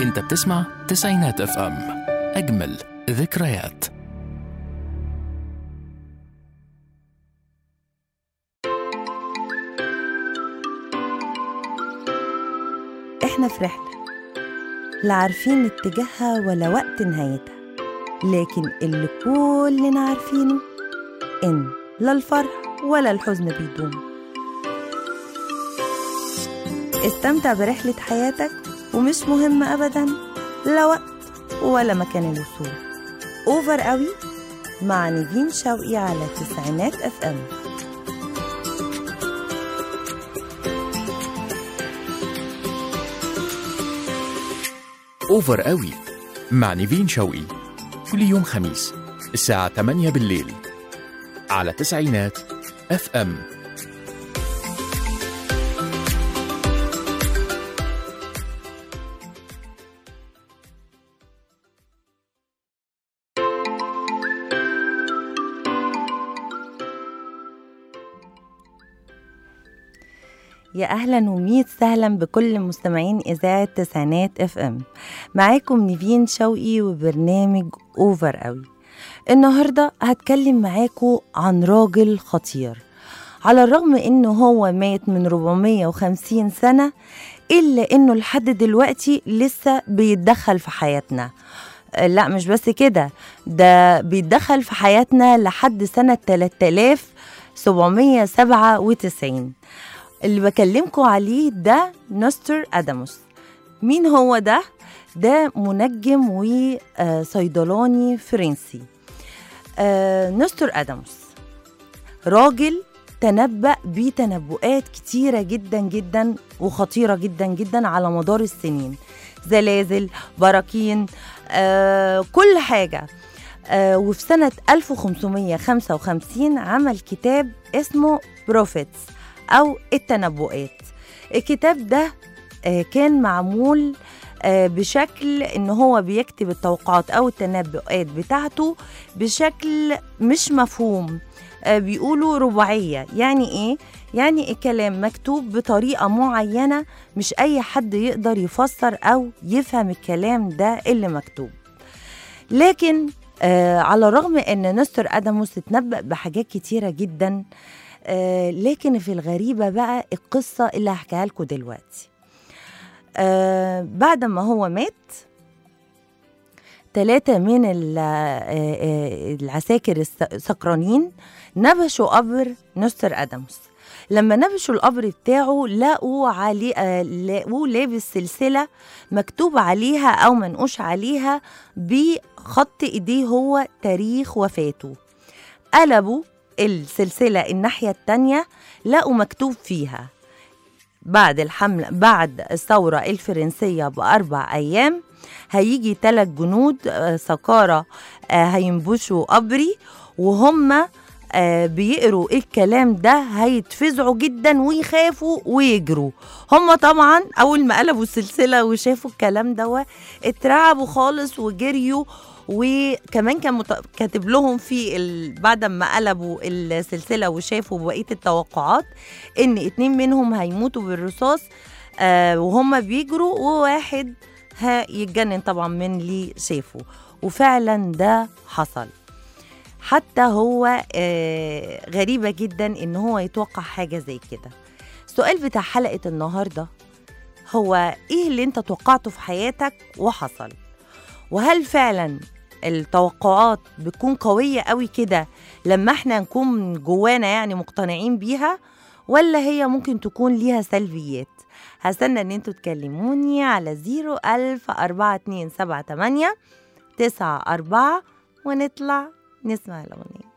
انت بتسمع تسعينات اف ام اجمل ذكريات احنا في رحلة لا عارفين اتجاهها ولا وقت نهايتها لكن اللي كلنا عارفينه ان لا الفرح ولا الحزن بيدوم استمتع برحلة حياتك ومش مهم ابدا لا وقت ولا مكان الوصول اوفر قوي مع نيفين شوقي على تسعينات اف ام اوفر قوي مع نيفين شوقي كل يوم خميس الساعة 8 بالليل على تسعينات اف ام يا اهلا وميت سهلا بكل مستمعين اذاعه تسعينات اف ام معاكم نيفين شوقي وبرنامج اوفر قوي النهارده هتكلم معاكم عن راجل خطير على الرغم انه هو مات من 450 سنه الا انه لحد دلوقتي لسه بيتدخل في حياتنا لا مش بس كده ده بيتدخل في حياتنا لحد سنه 3797 اللي بكلمكم عليه ده نستر اداموس مين هو ده ده منجم وصيدلاني فرنسي آه، نستر اداموس راجل تنبأ بتنبؤات كتيرة جدا جدا وخطيرة جدا جدا على مدار السنين زلازل براكين آه، كل حاجة آه، وفي سنة 1555 عمل كتاب اسمه بروفيتس أو التنبؤات الكتاب ده آه، كان معمول آه، بشكل ان هو بيكتب التوقعات او التنبؤات بتاعته بشكل مش مفهوم آه، بيقولوا رباعية يعني ايه؟ يعني الكلام مكتوب بطريقة معينة مش أي حد يقدر يفسر أو يفهم الكلام ده اللي مكتوب لكن آه على الرغم ان نستر ادموس اتنبأ بحاجات كتيرة جدا آه لكن في الغريبة بقى القصة اللي هحكيها لكم دلوقتي آه بعد ما هو مات ثلاثة من ال- آه، آه، العساكر الس- السكرانين نبشوا قبر نستر أدمس لما نبشوا القبر بتاعه لقوا عليه آه، لقوه لابس سلسلة مكتوب عليها أو منقوش عليها بخط إيديه هو تاريخ وفاته قلبوا السلسلة الناحية التانية لقوا مكتوب فيها بعد الحملة بعد الثورة الفرنسية بأربع أيام هيجي ثلاث جنود آه، سكارى آه، هينبشوا قبري وهم آه، بيقروا الكلام ده هيتفزعوا جدا ويخافوا ويجروا هم طبعا اول ما قلبوا السلسله وشافوا الكلام ده اترعبوا خالص وجريوا وكمان كان مت... كاتب لهم في ال... بعد ما قلبوا السلسله وشافوا بقيه التوقعات ان اتنين منهم هيموتوا بالرصاص آه وهم بيجروا وواحد هيتجنن طبعا من اللي شافه وفعلا ده حصل حتى هو آه غريبة جدا ان هو يتوقع حاجة زي كده السؤال بتاع حلقة النهاردة هو ايه اللي انت توقعته في حياتك وحصل وهل فعلا التوقعات بتكون قوية قوي كده لما احنا نكون من جوانا يعني مقتنعين بيها ولا هي ممكن تكون ليها سلبيات هستنى ان انتوا تكلموني على زيرو ألف أربعة اتنين سبعة تمانية تسعة أربعة ونطلع نسمع الأغنية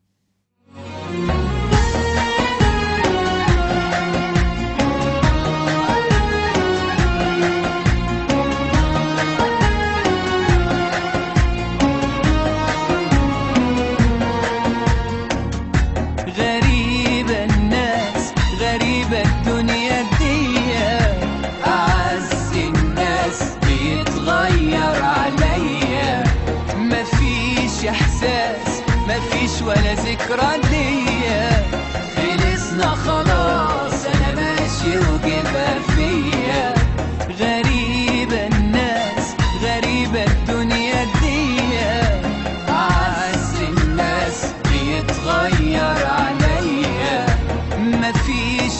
غريبة الناس غريبة الدنيا دي أعز الناس بيتغير عليا مفيش إحساس مفيش ولا ذكرى ليا خلصنا خلاص أنا ماشي وجبها فيا غريبة الناس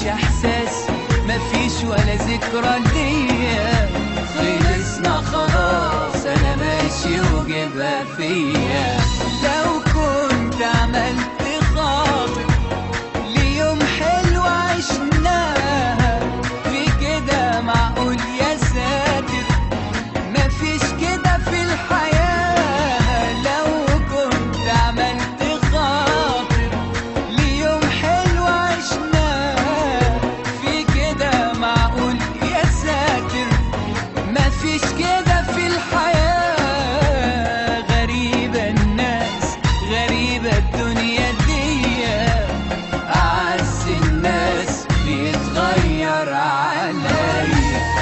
احساس مفيش ولا ذكرى ليا خلصنا خلاص انا ماشي وجيبها فيا لو كنت عملت خاطر ليوم حلو عشناها في كده معقول يا ساتر مفيش كده في الحياة لو كنت عملت خاطر ليوم حلو عشناه في كده معقول يا ساتر مفيش كده في الحياة غريبة الناس غريبة الدنيا دي أعز الناس بيتغير عليا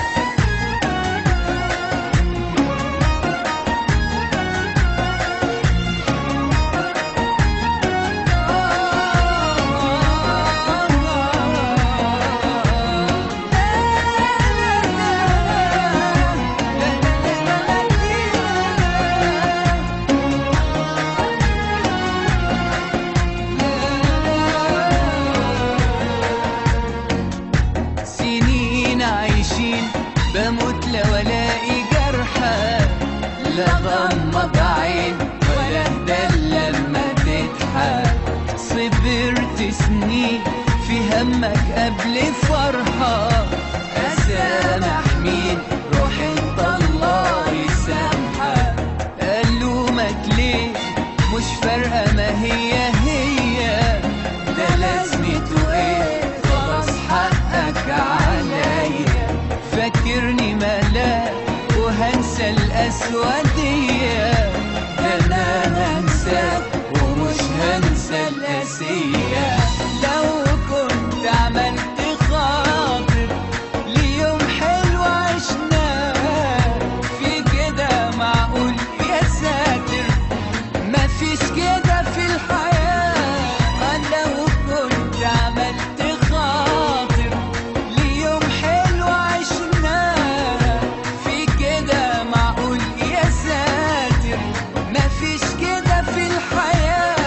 سنين عايشين بموت لو الاقي جرحى لا غمض عين ولا اتدلى لما تضحك صبرت سنين في همك قبل فرحة أسامح مين روح انت الله يسامحك ألومك ليه مش فارقة ما هي هي ده لازمته ايه خلاص حقك عليا فاكرني ملاك وهنسى الأسودية ده أنا هنساك ومش هنسى القاسية لو كنت عملت خاطر ليوم حلو عشناه في كده معقول يا ساتر مفيش كده في الحياة لو كنت عملت خاطر ليوم حلو عشناه في كده معقول يا ساتر مفيش كده في الحياة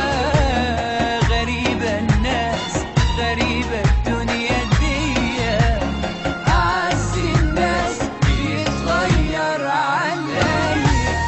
غريبة الناس غريبة الدنيا دي أعز الناس بيتغير عليا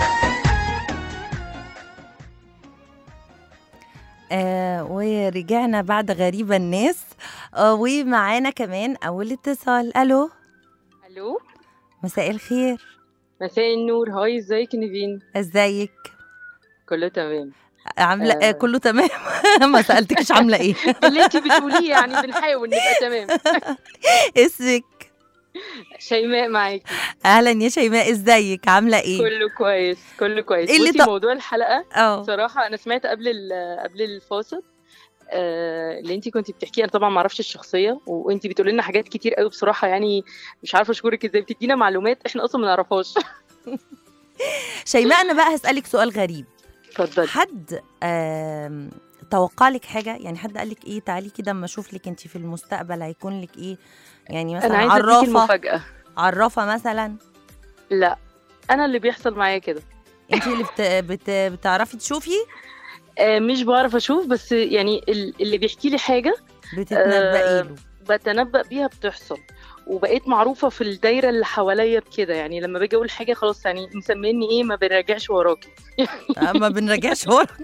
آه ورجعنا بعد غريبة الناس آه ومعانا كمان أول اتصال ألو الو مساء الخير مساء النور هاي ازيك يا نيفين ازيك كله تمام عاملة آه. آه. كله تمام ما سألتكش عاملة ايه اللي انت بتقوليه يعني بنحاول نبقى تمام اسمك شيماء معاكي اهلا يا شيماء ازيك عاملة ايه كله كويس كله كويس إيه اللي بصي ط- موضوع الحلقه اه صراحه انا سمعت قبل ال- قبل الفاصل آه، اللي انت كنت بتحكيه انا طبعا ما اعرفش الشخصيه وانت بتقولي لنا حاجات كتير قوي بصراحه يعني مش عارفه اشكرك ازاي بتدينا معلومات احنا اصلا ما نعرفهاش شيماء انا بقى هسألك سؤال غريب اتفضلي حد آم، توقع لك حاجة يعني حد قال لك ايه تعالي كده اما اشوف لك انت في المستقبل هيكون لك ايه يعني مثلا انا عايزه اديكي عرافة المفاجاه عرافة مثلا لا انا اللي بيحصل معايا كده انت اللي بت... بت... بتعرفي تشوفي آه، مش بعرف اشوف بس يعني ال- اللي بيحكي لي حاجه بتتنبئي آه، له بتنبأ بيها بتحصل وبقيت معروفة في الدايرة اللي حواليا بكده يعني لما باجي أقول حاجة خلاص يعني مسميني إيه ما بنراجعش وراكي آه، ما بنراجعش وراكي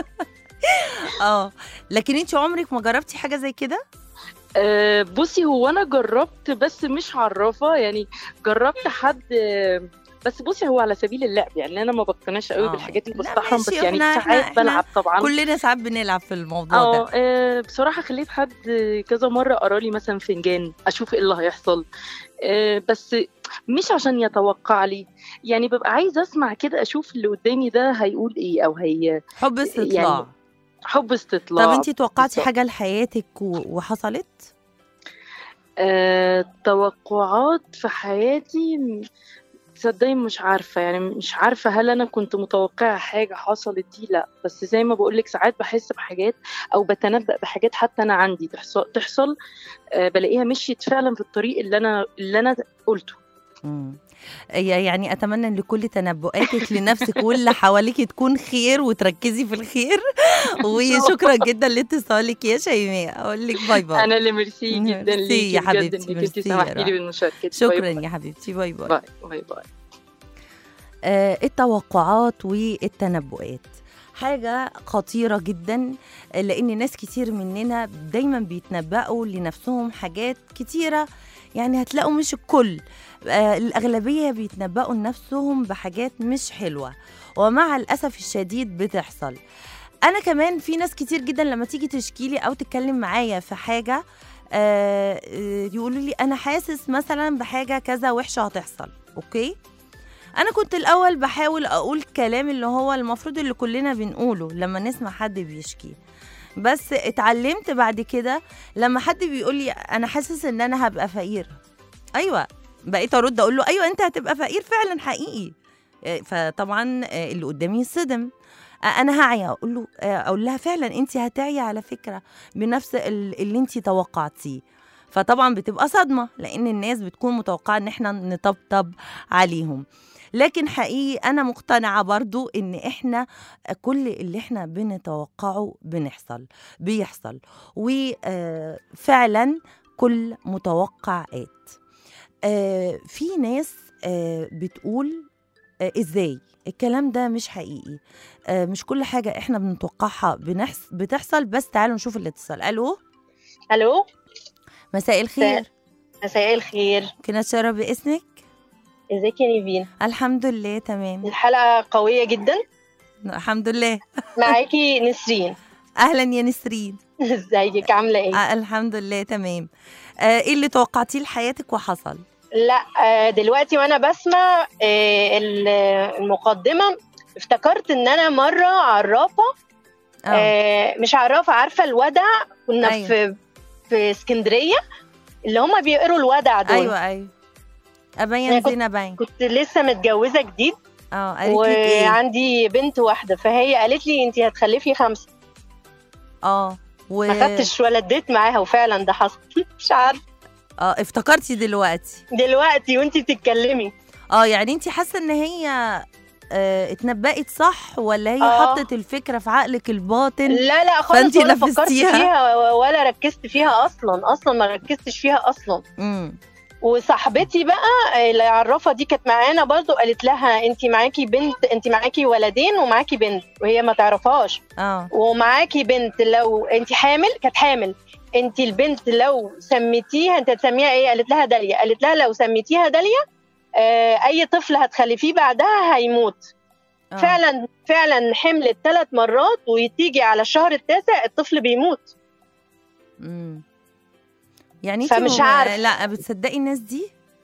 اه لكن انت عمرك ما جربتي حاجة زي كده أه بصي هو أنا جربت بس مش عرافة يعني جربت حد آه، بس بصي هو على سبيل اللعب يعني أنا ما بقتنعش قوي آه. بالحاجات اللي لا بستحرم بس ماشي، يعني إحنا- إحنا- ساعات إحنا بلعب طبعا كلنا ساعات بنلعب في الموضوع اه ده آه، بصراحة خليت حد كذا مرة قرا لي مثلا فنجان أشوف إيه اللي هيحصل آه، بس مش عشان يتوقع لي يعني ببقى عايزة أسمع كده أشوف اللي قدامي ده هيقول إيه أو هي حب استطلاع يعني حب استطلاع طب انت توقعتي بالظبط. حاجة لحياتك و... وحصلت آه، توقعات في حياتي م- تصدقي مش عارفة يعني مش عارفة هل أنا كنت متوقعة حاجة حصلت دي لا بس زي ما بقولك ساعات بحس بحاجات أو بتنبأ بحاجات حتى أنا عندي تحصل, تحصل آه، بلاقيها مشيت فعلا في الطريق اللي أنا اللي أنا قلته مم. يا- يعني اتمنى ان لكل تنبؤاتك لنفسك واللي حواليك تكون خير وتركزي في الخير وشكرا جدا لاتصالك يا شيماء اقول لك باي باي انا اللي ميرسي جدا ميرسي ليكي يا بجد حبيبتي، انك انت ميرسي يا سمحتي رحمة. لي بالمشاركه شكرا يا حبيبتي باي باي باي باي باي آه، التوقعات والتنبؤات حاجة خطيرة جدا لأن ناس كتير مننا دايما بيتنبأوا لنفسهم حاجات كتيرة يعني هتلاقوا مش الكل آه، الأغلبية بيتنبأوا لنفسهم بحاجات مش حلوة ومع الأسف الشديد بتحصل أنا كمان في ناس كتير جدا لما تيجي تشكيلي أو تتكلم معايا في حاجة آه، آه، يقولوا لي أنا حاسس مثلا بحاجة كذا وحشة هتحصل أوكي انا كنت الاول بحاول اقول كلام اللي هو المفروض اللي كلنا بنقوله لما نسمع حد بيشكي بس اتعلمت بعد كده لما حد بيقول لي انا حاسس ان انا هبقى فقير ايوه بقيت ارد اقول له ايوه انت هتبقى فقير فعلا حقيقي إيه، فطبعا آه، اللي قدامي يصدم آه، انا هعيا اقول له آه، اقول لها فعلا انت هتعيا على فكره بنفس ال- اللي انت توقعتيه فطبعا بتبقى صدمه لان الناس بتكون متوقعه ان احنا نطبطب عليهم لكن حقيقي انا مقتنعه برضو ان احنا كل اللي احنا بنتوقعه بنحصل بيحصل وفعلا كل متوقعات آه، في ناس آه، بتقول آه، ازاي الكلام ده مش حقيقي آه، مش كل حاجه احنا بنتوقعها بنحس بتحصل بس تعالوا نشوف الاتصال الو الو مساء الخير مساء الخير ممكن اتشرف باسمك ازيك يا نيفين الحمد لله تمام الحلقه قويه جدا الحمد لله معاكي نسرين اهلا يا نسرين ازيك عامله ايه آه الحمد لله تمام آه ايه اللي توقعتيه لحياتك وحصل لا آه، دلوقتي وانا بسمع آه، ال- المقدمه افتكرت ان انا مره عرافه اه آه، مش عرافه عارفه الودع كنا أيوة. في في اسكندريه اللي هم بيقروا الودع دول ايوه ايوه ابين أنا كنت- زينة باين كنت لسه متجوزه جديد اه قالت لك ايه وعندي بنت واحده فهي قالت لي انت هتخلفي خمسه اه و... ما خدتش ولا اديت معاها وفعلا ده حصل مش عارفه اه افتكرتي دلوقتي دلوقتي وانت بتتكلمي اه يعني انت حاسه ان هي آه اتنبأت صح ولا هي آه. حطت الفكره في عقلك الباطن لا لا خالص فأنتي ولا فكرت نفذتيها؟ فيها ولا ركزت فيها اصلا اصلا ما ركزتش فيها اصلا امم وصاحبتي بقى اللي عرفها دي كانت معانا برضو قالت لها انت معاكي بنت انت معاكي ولدين ومعاكي بنت وهي ما تعرفهاش اه ومعاكي بنت لو انت حامل كانت حامل انت البنت لو سميتيها انت تسميها ايه قالت لها داليا قالت لها لو سميتيها داليا آه اي طفل هتخلفيه بعدها هيموت آه. فعلا فعلا حملت ثلاث مرات وتيجي على الشهر التاسع الطفل بيموت امم يعني انت فمش م- عارفة. لا بتصدقي الناس دي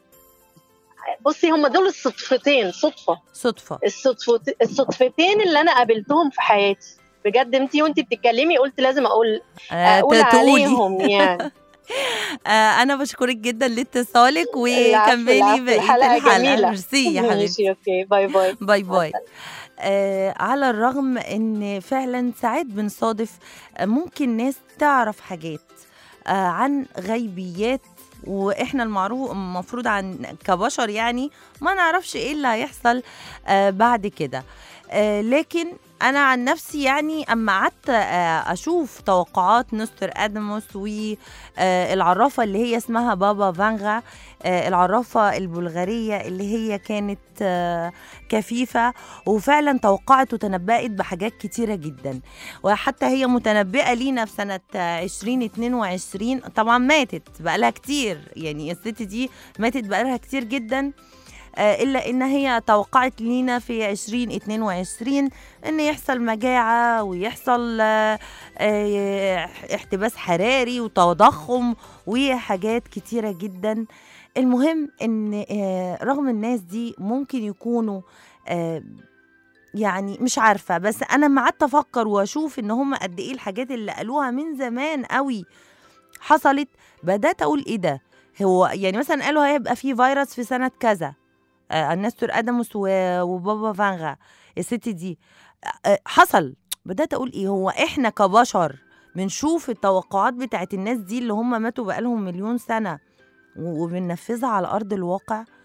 بصي هم دول الصدفتين صدفه صدفه الصدفت الصدفتين اللي انا قابلتهم في حياتي بجد انتي وانتي بتتكلمي قلت لازم اقول آه اقول تقولي. عليهم يعني آه انا بشكرك جدا لاتصالك العفو، وكملي العفو، بقيه الحلقة الحلقه جميلة. ميرسي يا حبيبتي ماشي اوكي باي باي باي باي آه على الرغم ان فعلا ساعات بنصادف آه، ممكن ناس تعرف حاجات آه عن غيبيات واحنا المعروف المفروض عن كبشر يعني ما نعرفش ايه اللي هيحصل آه بعد كده آه لكن انا عن نفسي يعني اما قعدت آه اشوف توقعات نستر ادموس والعرافه اللي هي اسمها بابا فانغا آه العرافه البلغاريه اللي هي كانت آه كفيفه وفعلا توقعت وتنبأت بحاجات كتيره جدا وحتى هي متنبئه لينا في سنه آه، 2022 طبعا ماتت بقالها كتير يعني الست دي ماتت بقالها كتير جدا آه، الا ان هي توقعت لينا في 2022 ان يحصل مجاعه ويحصل آه، آه، احتباس حراري وتضخم وحاجات كتيره جدا المهم ان آه، رغم الناس دي ممكن يكونوا آه، يعني مش عارفه بس انا ما قعدت افكر واشوف ان هم قد ايه الحاجات اللي قالوها من زمان قوي حصلت بدات اقول ايه ده هو يعني مثلا قالوا هيبقى في فيروس في سنه كذا آه نستر ادموس و- وبابا فانغا الست دي آه، آه، حصل بدات اقول ايه هو احنا كبشر بنشوف التوقعات بتاعت الناس دي اللي هم ماتوا بقالهم مليون سنه و- وبننفذها على ارض الواقع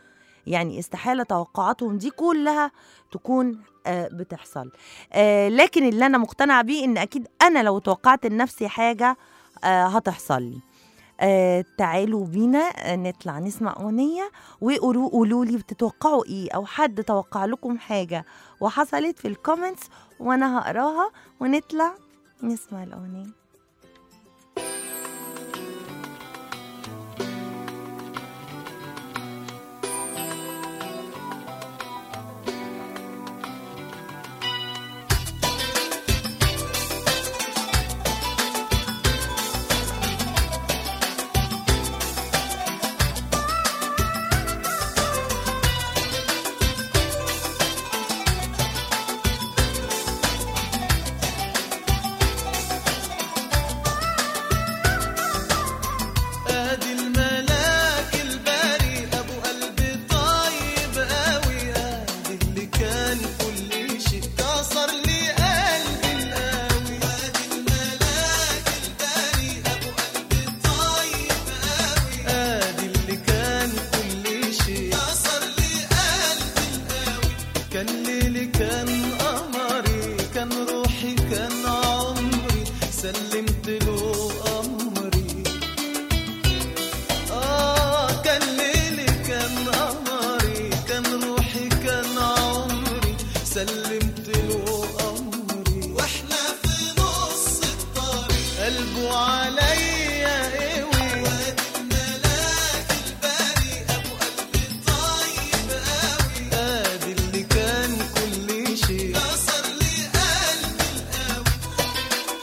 يعني استحاله توقعاتهم دي كلها تكون آه، بتحصل آه، لكن اللي انا مقتنعه بيه ان اكيد انا لو توقعت لنفسي حاجه آه، هتحصل لي آه، تعالوا بينا آه، نطلع نسمع اغنيه وقولوا قولوا لي بتتوقعوا ايه او حد توقع لكم حاجه وحصلت في الكومنتس وانا هقراها ونطلع نسمع الاغنيه ادي الملاك الباري ابو قلب طيب قوي ادي اللي كان كل شيء كسر لي قلبي القوي ادي الملاك الباري ابو قلب طيب قوي ادي اللي كان كل شيء كسر لي قلبي القوي كان ليلي كان قمري كان روحي كان عمري سلمت له امري آه كان ليلي كان قمري كان روحي كان عمري سلمت له أمري وإحنا في نص الطريق قلبه عليا قوي وادي الملاك الباري أبو قلبي طيب قوي آدي اللي كان كل شيء كسر لي قلبي القوي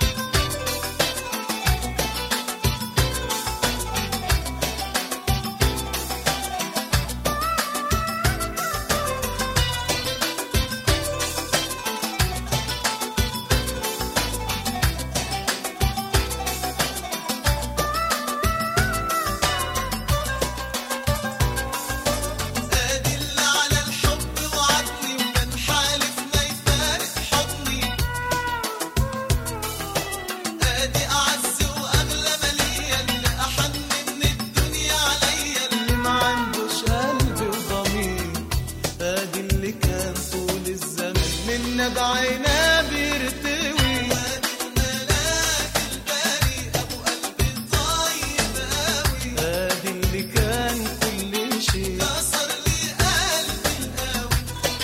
ادي اللي على الحب وعدني وكان حالف ما يفارق حضني ادي اعز واغلى ماليا اللي احن من الدنيا عليا اللي ما عندوش قلب وضمير ادي اللي كان طول الزمن من نبعنا بيرتوي ادي الملاك الباري ابو قلبي طيب قوي ادي اللي كان كل شيء كسر لي قلبي القوي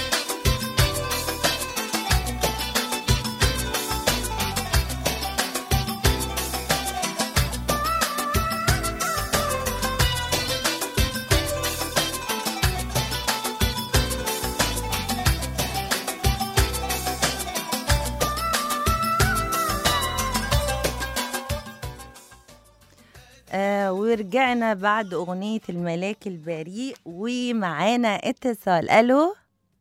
آه ورجعنا بعد أغنية الملاك البريء ومعانا اتصال ألو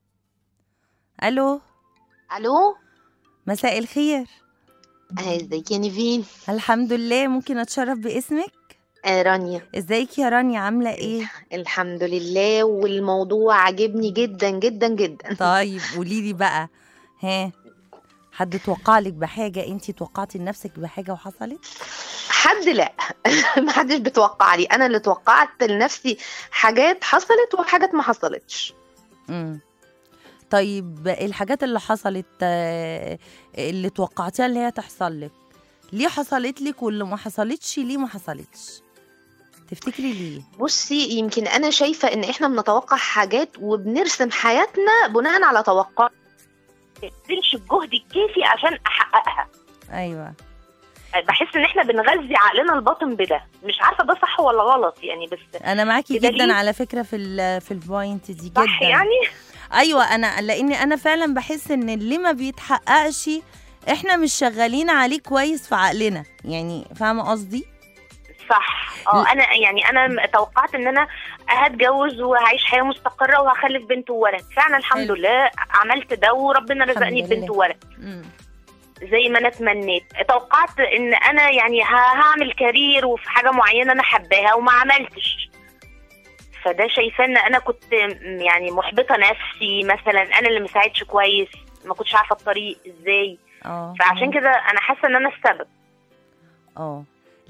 ألو الو مساء الخير آه، ازيك يا نيفين الحمد لله ممكن أتشرف باسمك آه رانيا ازيك يا رانيا عاملة ايه الحمد لله والموضوع عجبني جدا جدا جدا طيب قولي لي بقى ها حد توقع لك بحاجة انتي توقعتي لنفسك بحاجة وحصلت حد لا ما حدش بيتوقع لي انا اللي توقعت لنفسي حاجات حصلت وحاجات ما حصلتش امم طيب الحاجات اللي حصلت آه، اللي توقعتيها اللي هي تحصل لك ليه حصلت لك واللي ما حصلتش ليه ما حصلتش تفتكري ليه بصي يمكن انا شايفه ان احنا بنتوقع حاجات وبنرسم حياتنا بناء على توقع بنبذلش الجهد الكافي عشان احققها ايوه بحس ان احنا بنغذي عقلنا الباطن بده مش عارفه ده صح ولا غلط يعني بس انا معاكي بدليل- جدا على فكره في ال في البوينت دي جدا صح يعني ايوه انا لاني انا فعلا بحس ان اللي ما بيتحققش احنا مش شغالين عليه كويس في عقلنا يعني فاهمه قصدي صح اه انا يعني انا توقعت ان انا هتجوز وهعيش حياه مستقره وهخلف بنت وولد فعلا الحمد حلو. لله عملت ده وربنا الحمد رزقني ببنت لله. وولد مم. زي ما انا اتمنيت توقعت ان انا يعني ه- هعمل كارير وفي حاجه معينه انا حباها وما عملتش فده شايفاه ان انا كنت م- يعني محبطه نفسي مثلا انا اللي مساعدش كويس ما كنتش عارفه الطريق ازاي اه فعشان كده انا حاسه ان انا السبب اه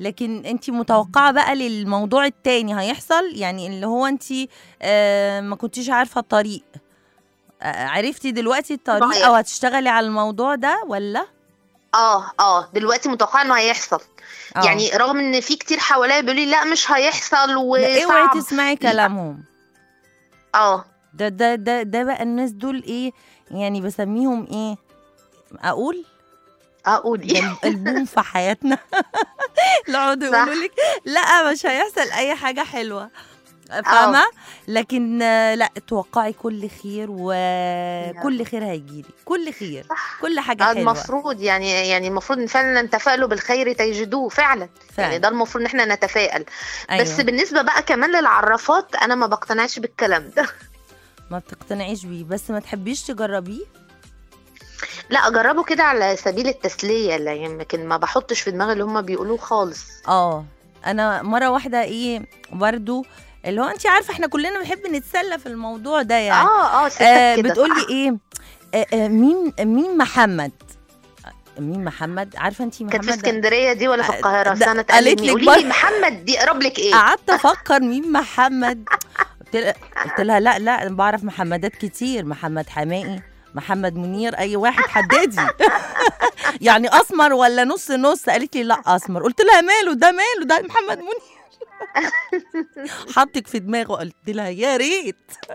لكن انت متوقعه بقى للموضوع التاني هيحصل يعني اللي هو انت آه ما كنتيش عارفه الطريق آه عرفتي دلوقتي الطريق صحيح. او هتشتغلي على الموضوع ده ولا اه اه دلوقتي متوقعه انه هيحصل آه. يعني رغم ان في كتير حواليا بيقولوا لي لا مش هيحصل لا، اوعي وصعب تسمعي كلامهم اه ده ده ده ده بقى الناس دول ايه يعني بسميهم ايه اقول اقول ده ايه البوم في حياتنا اللي يقعدوا صح. يقولوا لك لا مش هيحصل اي حاجه حلوه فاهمه لكن آه، لا توقعي كل خير وكل خير هيجيلي كل خير صح كل حاجه آه، حلوه المفروض يعني يعني المفروض ان فعلا تفائلوا بالخير تجدوه فعلا فعلا. يعني ده المفروض ان احنا نتفائل أيوة. بس بالنسبه بقى كمان للعرافات انا ما بقتنعش بالكلام ده ما بتقتنعيش بيه بس ما تحبيش تجربيه لا اجربه كده على سبيل التسليه لا يمكن ما بحطش في دماغي اللي هم بيقولوه خالص اه انا مره واحده ايه برضو اللي هو انت عارفه احنا كلنا بنحب نتسلى في الموضوع ده يعني اه اه ستات آه كده بتقولي صح. ايه آه آه مين مين محمد مين محمد عارفه انت محمد كانت في ده؟ اسكندريه دي ولا في آه، القاهره ده سنه قالت قالت لك قولي بر- لي محمد دي قرب لك ايه قعدت افكر مين محمد قلت لها قلت لها لا لا انا بعرف محمدات كتير محمد حمائي محمد منير اي واحد حددي يعني اسمر ولا نص نص قالت لي لا اسمر قلت لها ماله ده ماله ده محمد منير حطك في دماغه قلت لها يا ريت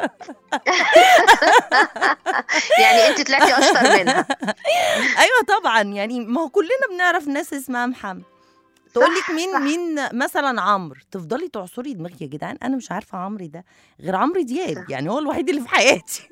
يعني انت طلعتي اشطر منها ايوه طبعا يعني ما هو كلنا بنعرف ناس اسمها محمد تقول لك مين صح. مين مثلا عمرو تفضلي تعصري دماغك يا جدعان انا مش عارفه عمرو ده غير عمرو دياب صح. يعني هو الوحيد اللي في حياتي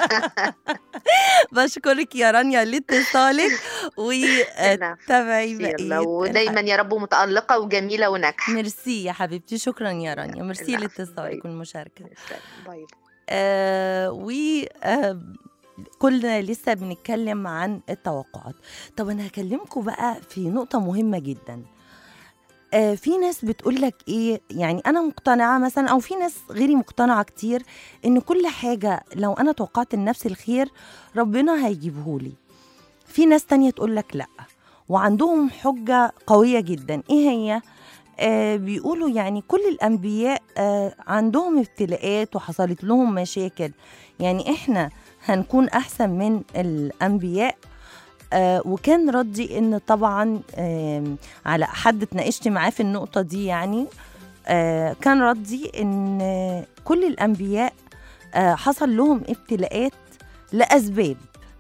بشكرك يا رانيا لاتصالك وتابعي يلا بقيه ودايما يا رب متالقه وجميله وناجحه ميرسي يا حبيبتي شكرا يا رانيا ميرسي العفو. لاتصالك طيب. والمشاركه باي آه و آه كلنا لسه بنتكلم عن التوقعات طب انا هكلمكم بقى في نقطة مهمة جدا آه في ناس بتقول لك ايه يعني انا مقتنعة مثلا او في ناس غيري مقتنعة كتير ان كل حاجة لو انا توقعت لنفسي الخير ربنا هيجيبهولي في ناس تانية تقول لك لا وعندهم حجة قوية جدا ايه هي آه بيقولوا يعني كل الانبياء آه عندهم ابتلاءات وحصلت لهم مشاكل يعني احنا هنكون احسن من الانبياء آه وكان ردي ان طبعا آه على حد اتناقشت معاه في النقطه دي يعني آه كان ردي ان آه كل الانبياء آه حصل لهم ابتلاءات لاسباب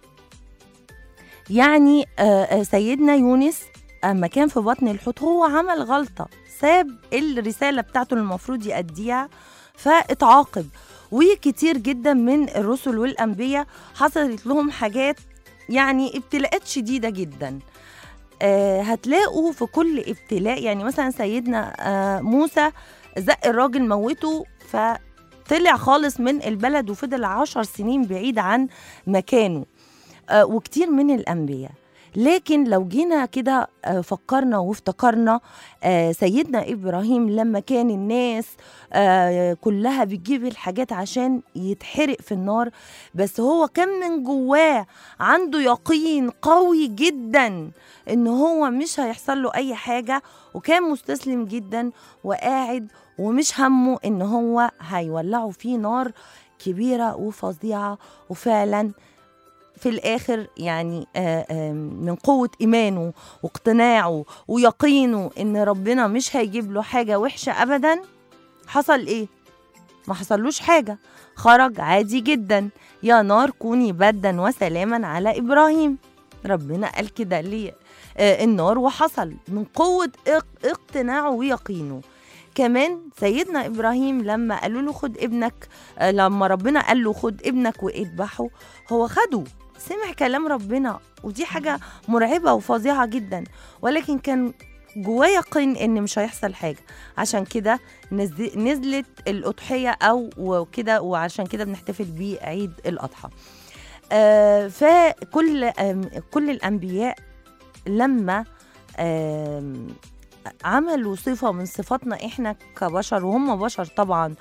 يعني آه آه سيدنا يونس اما كان في بطن الحوت هو عمل غلطه ساب الرساله بتاعته اللي المفروض يأديها فاتعاقب وكتير جدا من الرسل والانبياء حصلت لهم حاجات يعني ابتلاءات شديده جدا آه هتلاقوا في كل ابتلاء يعني مثلا سيدنا آه موسى زق الراجل موته فطلع خالص من البلد وفضل عشر سنين بعيد عن مكانه آه وكتير من الانبياء لكن لو جينا كده آه، فكرنا وافتكرنا آه، سيدنا ابراهيم لما كان الناس آه، كلها بتجيب الحاجات عشان يتحرق في النار بس هو كان من جواه عنده يقين قوي جدا ان هو مش هيحصل له اي حاجه وكان مستسلم جدا وقاعد ومش همه ان هو هيولعوا فيه نار كبيره وفظيعه وفعلا في الاخر يعني آه، آه، من قوه ايمانه واقتناعه ويقينه ان ربنا مش هيجيب له حاجه وحشه ابدا حصل ايه ما حصلوش حاجه خرج عادي جدا يا نار كوني بردا وسلاما على ابراهيم ربنا قال كده ليه آه النار وحصل من قوه اق- اقتناعه ويقينه كمان سيدنا ابراهيم لما قالوا له خد ابنك آه لما ربنا قال له خد ابنك واذبحه هو خده سمع كلام ربنا ودي حاجه مرعبه وفظيعه جدا ولكن كان جواه يقين ان مش هيحصل حاجه عشان كده نز- نزلت الاضحيه او وكده وعشان كده بنحتفل بيه عيد الاضحى آه فكل آم، كل الانبياء لما آم، عملوا صفة من صفاتنا احنا كبشر وهم بشر طبعا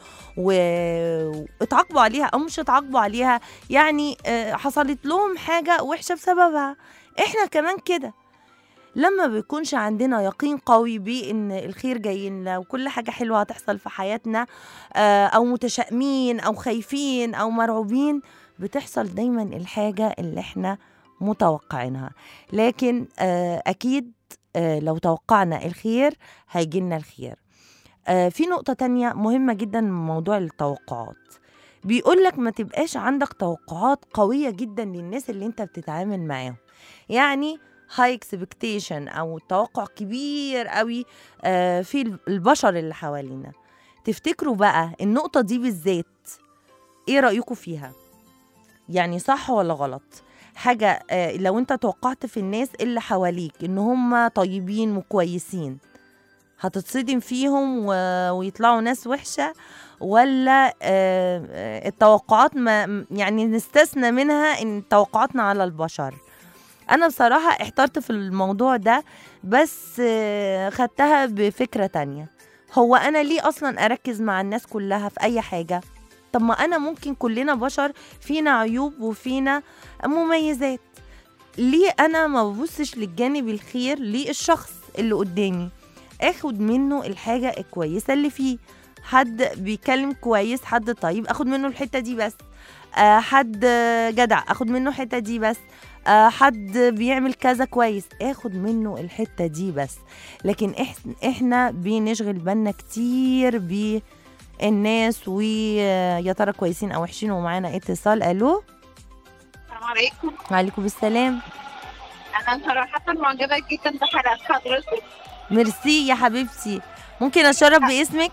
و- واتعاقبوا عليها او مش اتعاقبوا عليها يعني آه، حصلت لهم حاجة وحشة بسببها احنا كمان كده لما بيكونش عندنا يقين قوي بان الخير جاي لنا وكل حاجه حلوه هتحصل في حياتنا آه، او متشائمين او خايفين او مرعوبين بتحصل دايما الحاجه اللي احنا متوقعينها لكن آه، اكيد آه، لو توقعنا الخير هيجيلنا الخير آه، في نقطه تانية مهمه جدا من موضوع التوقعات بيقول لك ما تبقاش عندك توقعات قويه جدا للناس اللي انت بتتعامل معاهم يعني هاي اكسبكتيشن او توقع كبير قوي آه، في البشر اللي حوالينا تفتكروا بقى النقطة دي بالذات ايه رأيكم فيها يعني صح ولا غلط حاجة آه، لو انت توقعت في الناس اللي حواليك ان هم طيبين وكويسين هتتصدم فيهم و... ويطلعوا ناس وحشة ولا آه، آه، التوقعات ما يعني نستثنى منها ان توقعاتنا على البشر انا بصراحة احترت في الموضوع ده بس آه، خدتها بفكرة تانية هو انا ليه اصلا اركز مع الناس كلها في اي حاجة طب ما انا ممكن كلنا بشر فينا عيوب وفينا مميزات ليه انا ما ببصش للجانب الخير للشخص اللي قدامي اخد منه الحاجة الكويسة اللي فيه حد بيتكلم كويس حد طيب اخد منه الحتة دي بس آه حد جدع اخد منه الحتة دي بس آه حد بيعمل كذا كويس اخد منه الحتة دي بس لكن إح- احنا بنشغل بالنا كتير بالناس ويا ترى كويسين او وحشين ومعانا اتصال الو السلام عليكم وعليكم السلام انا صراحه معجبه جدا بحلقات حضرتك ميرسي يا حبيبتي ممكن اتشرف باسمك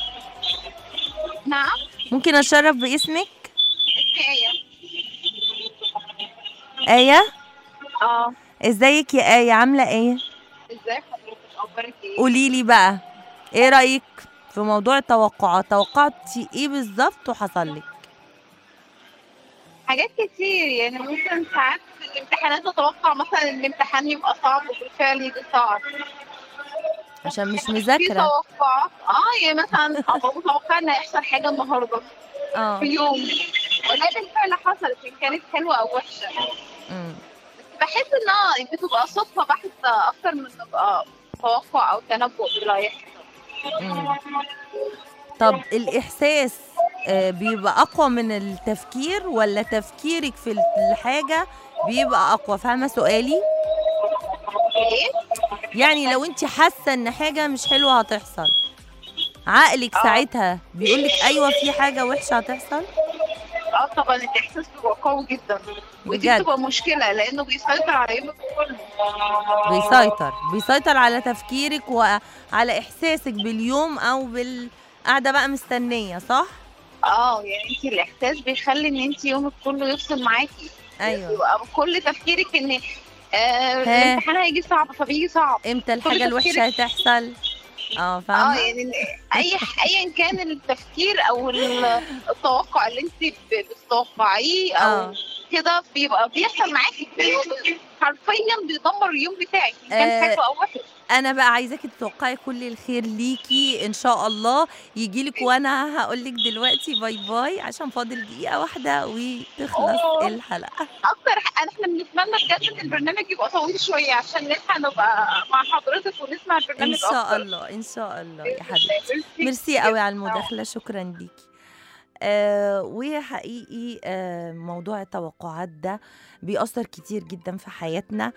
نعم ممكن اتشرف باسمك اسمي ايه آية اه ازيك يا آية عاملة ايه ازاي حضرتك اخبارك ايه قولي لي بقى ايه رأيك في موضوع التوقعات توقعتي ايه بالظبط وحصل لك حاجات كتير يعني ممكن ساعات في الامتحانات اتوقع مثلا ان الامتحان يبقى صعب وبالفعل يجي صعب عشان مش في مذاكرة توقعات اه يعني مثلا ابقى متوقع ان هيحصل حاجه النهارده في اه اليوم ولا بالفعل حصلت ان كانت حلوه او وحشه أمم. بحس انها بتبقى صدفه بحث اكتر من تبقى توقع او تنبؤ باللي هيحصل أمم. طب الإحساس آه، بيبقى أقوى من التفكير ولا تفكيرك في الحاجة بيبقى أقوى فاهمة سؤالي؟ ايه يعني لو انت حاسة ان حاجة مش حلوة هتحصل عقلك آه. ساعتها بيقولك ايوه في حاجة وحشة هتحصل اه طبعا الاحساس بيبقى قوي جدا ودي بجد. بتبقى مشكله لانه بيسيطر على يومك كله بيسيطر بيسيطر على تفكيرك وعلى احساسك باليوم او بالقعدة بقى مستنية صح؟ اه يعني انت الاحساس بيخلي ان انت يومك كله يفصل معاكي ايوه يبقى كل تفكيرك ان آه ها. الامتحان هيجي صعب فبيجي صعب امتى الحاجة كل الوحشة تفكيرك- هتحصل؟ اه اه فاهمة؟ يعني إن اي ايا كان التفكير او ال- التوقع اللي انت ب- بتتوقعيه او اه كده بيبقى بيحصل معاكي في اليوم حرفيا بيدمر اليوم بتاعك إن كان آه، حلو او وحش انا بقى عايزاكي تتوقعي كل الخير ليكي ان شاء الله يجيلك وانا هقولك دلوقتي باي باي عشان فاضل دقيقة واحدة وتخلص أوه. الحلقة اكتر ح- احنا بنتمنى بجد ان البرنامج يبقى طويل شويه عشان نلحق نبقى مع حضرتك ونسمع البرنامج ان شاء أكتر. الله ان شاء الله يا حبيبتي ميرسي ميرسي قوي على المداخلة شكرا ليكي آه وحقيقي آه موضوع التوقعات ده بيأثر كتير جدا في حياتنا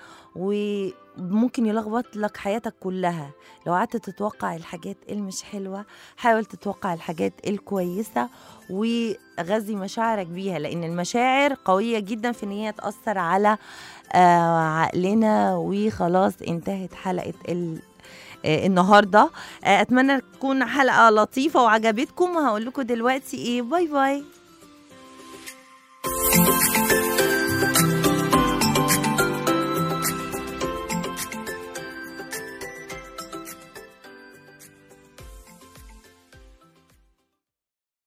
وممكن يلخبط لك حياتك كلها لو قعدت تتوقع الحاجات اللي مش حلوة حاول تتوقع الحاجات الكويسة وغذي مشاعرك بيها لأن المشاعر قوية جدا في إن هي تأثر على آه عقلنا وخلاص انتهت حلقة ال آه، النهارده آه، اتمنى تكون حلقه لطيفه وعجبتكم هقول لكم دلوقتي ايه باي باي